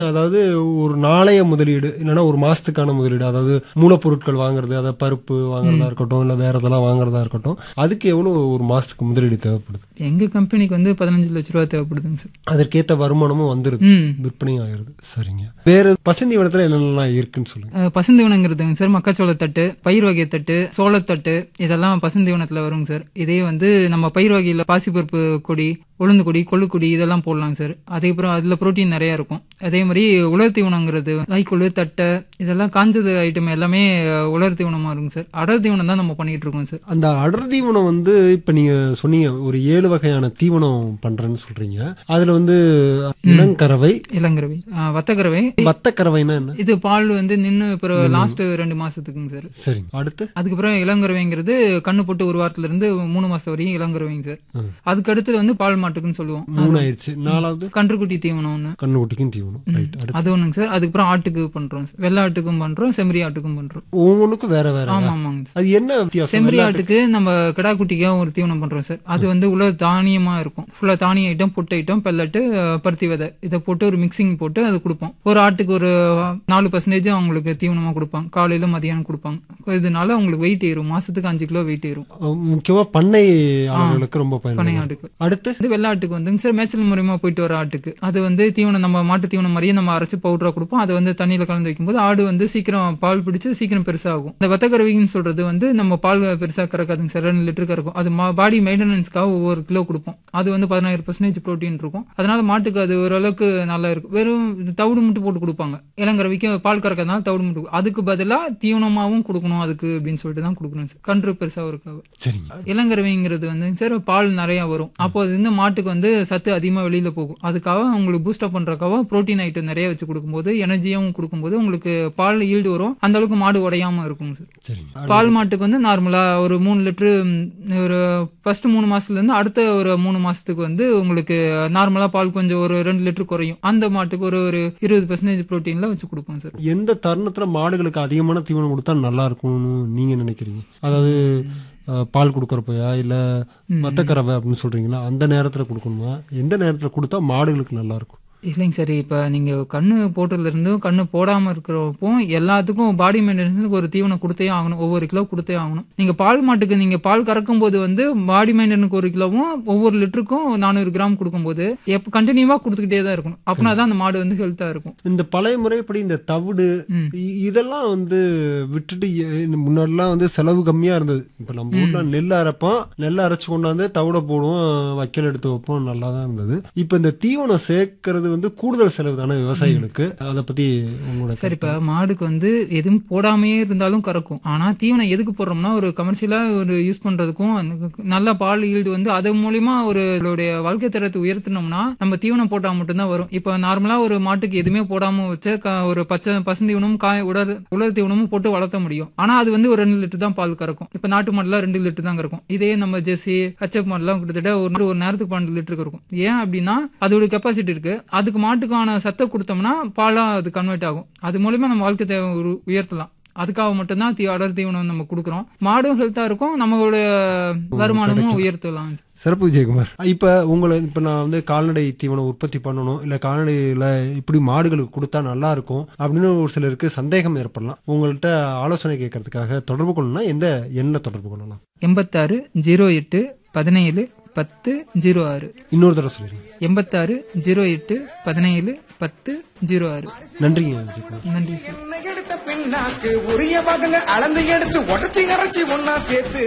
அதாவது ஒரு நாளைய முதலீடு இல்லைன்னா ஒரு மாசத்துக்கான முதலீடு அதாவது மூலப்பொருட்கள் வாங்குறது அதாவது பருப்பு வாங்குறதா இருக்கட்டும் இல்ல வேற இதெல்லாம் வாங்குறதா இருக்கட்டும் அதுக்கு எவ்வளவு ஒரு மாசத்துக்கு முதலீடு தேவைப்படுது எங்க கம்பெனிக்கு வந்து பதினஞ்சு லட்ச ரூபா தேவைப்படுதுங்க சார் அதற்கேத்த வருமானமும் வந்துருது ம் விற்பனையும் ஆயிருது சரிங்க வேற பசந்தீவனத்துல என்னென்னலாம் இருக்குன்னு சொல்லுங்க அஹ் பசுந்தீவனங்கிறதுங்க சார் மக்காச்சோளத்தட்டு பயிர் வகைத்தட்டு சோளத்தட்டு இதெல்லாம் பசுந்தீவனத்தில் வருங்க சார் இதே வந்து நம்ம பயிர் வகையில் பாசிப்பருப்பு கொடி உளுந்து கொடி கொள்ளுக்கொடி இதெல்லாம் போடலாங்க சார் அதுக்கப்புறம் அதில் புரோட்டீன் நிறையா இருக்கும் அதே மாதிரி உலர் தீவனங்கிறது வைக்கோல் தட்டை இதெல்லாம் காஞ்சது ஐட்டம் எல்லாமே அஹ், உலர் தீவனமாக இருக்குங்க சார் அடர் தீவனம் தான் நம்ம பண்ணிட்டு இருக்கோம் சார் அந்த அடர் தீவனம் வந்து இப்ப நீங்க சொன்னீங்க ஒரு ஏழு வகையான தீவனம் பண்றேன்னு சொல்றீங்க அதுல வந்து இளங்கறவை இளங்கரவை அஹ், வத்தக்கரவை வத்தக்கறவைனா என்ன இது பால் வந்து நின்று இப்போ லாஸ்ட் ரெண்டு மாசத்துக்குங்க சார் சரிங்க அடுத்து அதுக்கப்புறம் இளங்கரவைங்கிறது கண்ணு போட்டு ஒரு வாரத்துல இருந்து மூணு மாசம் வரையும் இளங்கரவைங்க சார் ம். அதுக்கு அடுத்து வந்து பால் மாட்டுக்குன்னு சொல்லுவோம் மூணு ஆயிடுச்சு நாலாவது கன்றுக்குட்டி தீவனம் ஒன்று கண்ணுக்குட்டிக்கும் தீவனம் ரைட் அடுத்து அது ஒண்ணுங்க சார் அதுக்கப்புறம் ஆட்டுக்கு பண்றோம் சார். வெள்ளை ஆட்டுக்கும் பண்றோம் செம்மறி ஆட்டுக்கும் பண்றோம் ஒவ்வொன்றுக்கும் வேற வேற ஆமா ஆமாங்க சார் அது என்ன வித்தியாசம் செம்மறி வெள்ளாட்டு- ஆட்டுக்கு நம்ம கிடா குட்டிக்காக ஒரு தீவனம் பண்றோம் சார் அது வந்து உள்ள தானியமா இருக்கும் ஃபுல்லா தானிய ஐட்டம் புட்டு ஐட்டம் பெல்லட்டு அஹ், பருத்தி விதை இதை போட்டு ஒரு மிக்சிங் போட்டு அது கொடுப்போம் ஒரு ஆட்டுக்கு ஒரு நாலு பர்சன்டேஜ் அவங்களுக்கு தீவனமா கொடுப்பாங்க காலையில மதியானம் கொடுப்பாங்க இதனால அவங்களுக்கு வெயிட் ஏறும் மாசத்துக்கு அஞ்சு கிலோ வெயிட் ஏறும் அஹ் முக்கியமா பண்ணை ஆளுகளுக்கு ரொம்ப பனை பயன்படும் ஆட்டுக்கு அடுத்து வந்து வெள்ளை ஆட்டுக்கு வந்துங்க சார் மேய்ச்சல் மூலியமா போயிட்டு வர ஆட்டுக்கு அது வந்து தீவனம் நம்ம மாட்டு தீவனம் மாதிரியே நம்ம அரைச்சு பவுடரா கொடுப்போம் அதை வந்து தண்ணியில கலந்து வைக்கும்போது ஆடு வந்து சீக்கிரம் பால் பிடிச்சு சீக்கிரம் பெருசாகும் இந்த வத்தக்கறவைன்னு சொல்றது வந்து நம்ம பால் பெருசா கறக்காதுங்க சார் ரெண்டு லிட்டர் கறக்கும் அது பாடி மெயின்டெனன்ஸ்க்காக ஒவ்வொரு கிலோ கொடுப்போம் அது வந்து பதினாயிரம் பர்சன்டேஜ் ப்ரோட்டீன் இருக்கும் அதனால மாட்டுக்கு அது ஓரளவுக்கு நல்லா இருக்கும் வெறும் இது தவிடு மட்டும் போட்டு கொடுப்பாங்க இளங்கறவைக்கு பால் கறக்கிறதுனால தவிடு மட்டும் அதுக்கு பதிலா தீவனமாவும் கொடுக்கணும் அதுக்கு அப்படின்னு சொல்லிட்டு தான் கொடுக்கணும் சார் கன்று பெருசா இருக்காது சரிங்க இளங்கருவைங்கிறது வந்து சார் பால் நிறைய வரும் அப்போ அது இந்த மாட்டுக்கு வந்து சத்து அதிகமாக வெளியில போகும் அதுக்காக உங்களுக்கு பூஸ்டப் பண்றதுக்காக புரோட்டீன் ஐட்டம் நிறைய வச்சு கொடுக்கும்போது எனர்ஜியாகவும் கொடுக்கும்போது உங்களுக்கு பால் ஈல்டு வரும் அந்த அளவுக்கு மாடு உடையாம இருக்கும் சார் சரிங்க பால் மாட்டுக்கு வந்து நார்மலா ஒரு மூணு லிட்டரு ஒரு ஃபர்ஸ்ட் மூணு மாசத்துல இருந்து அடுத்த ஒரு மூணு மாசத்துக்கு வந்து உங்களுக்கு நார்மலா பால் கொஞ்சம் ஒரு ரெண்டு லிட்டர் குறையும் அந்த மாட்டுக்கு ஒரு ஒரு இருபது பர்சன்டேஜ் ப்ரோட்டீன்ல வச்சு கொடுப்போம் சார் எந்த தருணத்துல மாடுகளுக்கு அதிகமான தீவனம் கொடுத்தா நல்லா இருக்கும்னு நீங்க நினைக்கிறீங்க அதாவது அஹ், பால் கொடுக்கறப்பயா இல்ல மத்தக்கறவை அப்படின்னு சொல்றீங்களா அந்த நேரத்துல கொடுக்கணுமா எந்த நேரத்துல கொடுத்தா மாடுகளுக்கு நல்லா இருக்கும் இல்லைங்க சார் இப்போ நீங்கள் கண்ணு போட்டதுலேருந்து கண்ணு போடாமல் இருக்கிறப்போ எல்லாத்துக்கும் பாடி மெயின்டெனன்ஸுக்கு ஒரு தீவனம் கொடுத்தே ஆகணும் ஒவ்வொரு கிலோ கொடுத்தே ஆகணும் நீங்கள் பால் மாட்டுக்கு நீங்கள் பால் கறக்கும் போது வந்து பாடி மெயின்டெனுக்கு ஒரு கிலோவும் ஒவ்வொரு லிட்டருக்கும் நானூறு கிராம் கொடுக்கும்போது எப்போ கண்டினியூவாக கொடுத்துக்கிட்டே தான் இருக்கணும் அப்படின்னா தான் அந்த மாடு வந்து ஹெல்த்தாக இருக்கும் இந்த பழைய முறைப்படி இந்த தவிடு ம். இ- இதெல்லாம் வந்து விட்டுட்டு எ- முன்னாடிலாம் வந்து செலவு கம்மியா இருந்தது இப்ப நம்ம ஊர்ல நெல் அரைப்போம் நெல் அரைச்சு கொண்டாந்து தவிட போடுவோம் வைக்கல் எடுத்து வைப்போம் நல்லா தான் இருந்தது இப்ப இந்த தீவனம் சேர்க்கறது வந்து கூடுதல் செலவு தானே விவசாயிகளுக்கு அதை பத்தி உங்களோட சார் இப்போ மாடுக்கு வந்து எதுவும் போடாமையே இருந்தாலும் கறக்கும் ஆனால் தீவனம் எதுக்கு போடுறோம்னா ஒரு கமர்ஷியலாக ஒரு யூஸ் பண்ணுறதுக்கும் அந்த நல்ல பால் ஈல்டு வந்து அது மூலியமா ஒரு இதோடைய வாழ்க்கை தரத்தை உயர்த்தினோம்னா நம்ம தீவனம் போட்டால் மட்டும்தான் வரும் இப்போ நார்மலாக ஒரு மாட்டுக்கு எதுவுமே போடாமல் வச்ச க- ஒரு பச்சை பசுந்தீவனமும் காய் உடல் உலர் தீவனமும் போட்டு வளர்த்த முடியும் ஆனால் அது வந்து ஒரு ரெண்டு லிட்டர் தான் பால் கறக்கும் இப்போ நாட்டு மாடுலாம் ரெண்டு லிட்டர் தான் கறக்கும் இதே நம்ம ஜெர்சி ஹச்சப் மாடுலாம் கிட்டத்தட்ட ஒரு ஒரு நேரத்துக்கு பன்னெண்டு லிட்டர் கறக்கும் ஏன் அப்படின்னா அதோட கெப்பாசிட்டி இருக்கு அதுக்கு மாட்டுக்கான சத்தை கொடுத்தோம்னா பாலா அது கன்வெர்ட் ஆகும் அது மூலமா நம்ம வாழ்க்கை தேவை உரு- உயர்த்தலாம் அதுக்காக மட்டும்தான் தீ அடர் தீவனம் நம்ம கொடுக்குறோம் மாடும் ஹெல்த்தா இருக்கும் நம்மளோட வருமானமும் உயர்த்தலாம் சிறப்பு விஜயகுமார் இப்ப உங்களை இப்ப நான் வந்து கால்நடை தீவனம் உற்பத்தி பண்ணணும் இல்ல கால்நடையில இப்படி மாடுகளுக்கு கொடுத்தா நல்லா இருக்கும் அப்படின்னு ஒரு சிலருக்கு சந்தேகம் ஏற்படலாம் உங்கள்கிட்ட ஆலோசனை கேட்கறதுக்காக தொடர்பு கொள்ளணும்னா எந்த எண்ணை தொடர்பு கொள்ளலாம் எண்பத்தாறு ஜீரோ எட்டு பதினேழு பத்து ஜீரோ ஆறு இன்னொரு தடவை சொல்லிடுங்க எண்பத்தாறு ஜீரோ எட்டு பதினேழு பத்து ஜீரோ ஆறு நன்றிங்க விஜயகுமார் நன்றி சார் என்ன எடுத்த பின்னாக்கு உரிய பகுங்க அளந்து எடுத்து உடச்சி கரைச்சி ஒன்னா சேர்த்து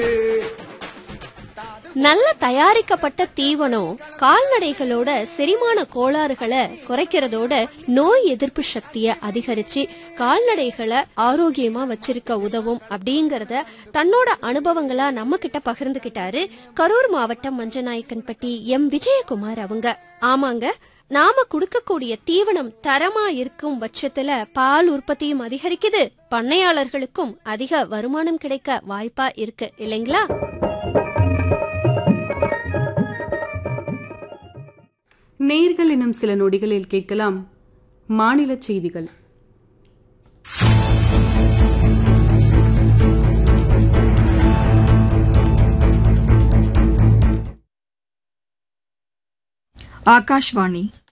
நல்ல தயாரிக்கப்பட்ட தீவனம் கால்நடைகளோட செரிமான கோளாறுகளை குறைக்கிறதோட நோய் எதிர்ப்பு சக்தியை அதிகரிச்சு கால்நடைகளை ஆரோக்கியமா வச்சிருக்க உதவும் அப்படிங்கறத தன்னோட அனுபவங்களா நம்ம கிட்ட பகிர்ந்துகிட்டாரு கரூர் மாவட்டம் மஞ்சநாயக்கன்பட்டி எம் விஜயகுமார் அவங்க ஆமாங்க நாம கொடுக்கக்கூடிய தீவனம் தரமா இருக்கும் பட்சத்துல பால் உற்பத்தியும் அதிகரிக்குது பண்ணையாளர்களுக்கும் அதிக வருமானம் கிடைக்க வாய்ப்பா இருக்கு இல்லைங்களா நேர்கள் எனும் சில நொடிகளில் கேட்கலாம் மாநில செய்திகள் ಆಕಾಶವಾಣಿ